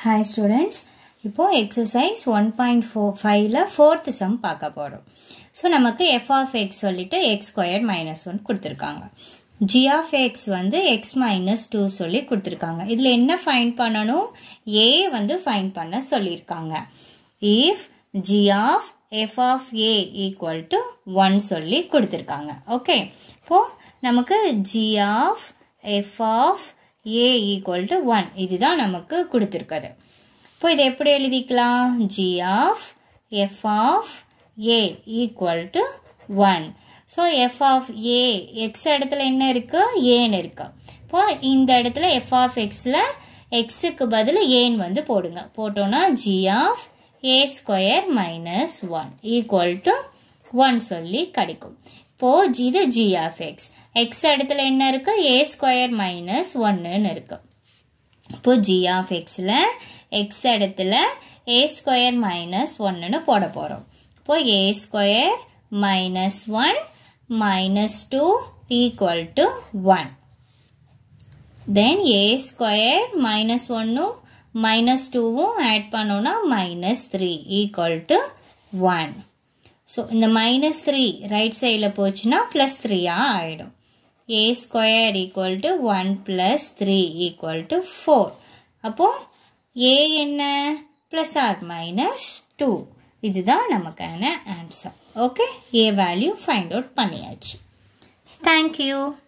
hi students இப்போது exercise one point four ஃபைவ்ல fourth sum பார்க்க போகிறோம் ஸோ நமக்கு எஃப் ஆஃப் எக்ஸ் சொல்லிட்டு எக்ஸ் ஸ்கொயர் மைனஸ் ஒன் கொடுத்துருக்காங்க ஜி ஆஃப் எக்ஸ் வந்து எக்ஸ் மைனஸ் டூ சொல்லி கொடுத்துருக்காங்க இதில் என்ன ஃபைன் பண்ணணும் ஏ வந்து ஃபைன் பண்ண சொல்லியிருக்காங்க if G of F of A equal to one சொல்லி கொடுத்துருக்காங்க ஓகே இப்போது நமக்கு G of F of A equal to one இதுதான் நமக்கு கொடுத்துருக்குது இப்போ இதை எப்படி எழுதிக்கலாம் G of F of A equal to one so F of A X இடத்துல என்ன இருக்கு ஏன்னு இருக்கு இப்போ இந்த இடத்துல எஃப் ஆஃப் எக்ஸில் எக்ஸுக்கு பதில் ஏன் வந்து போடுங்க போட்டோன்னா G of A square minus one equal to one சொல்லி கிடைக்கும் இப்போது இது ஜி ஆஃப் எக்ஸ் எக்ஸ் இடத்துல என்ன இருக்கு ஏ ஸ்கொயர் மைனஸ் ஒன்னுன்னு இருக்கு இப்போ ஜி ஆஃப் எக்ஸில் எக்ஸ் இடத்துல ஏ ஸ்கொயர் மைனஸ் ஒன்னுன்னு போட போகிறோம் இப்போ A square minus one minus two equal to one then A square minus ஒன்னும் மைனஸ் டூவும் ஆட் பண்ணோன்னா minus three equal to one so இந்த மைனஸ் த்ரீ ரைட் சைடில் போச்சுன்னா ப்ளஸ் த்ரீயாக ஆகிடும் A square equal to one plus three equal to four அப்போது ஏ என்ன ப்ளஸ் ஆர் மைனஸ் டூ இதுதான் நமக்கான answer okay A value find out பண்ணியாச்சு தேங்க்யூ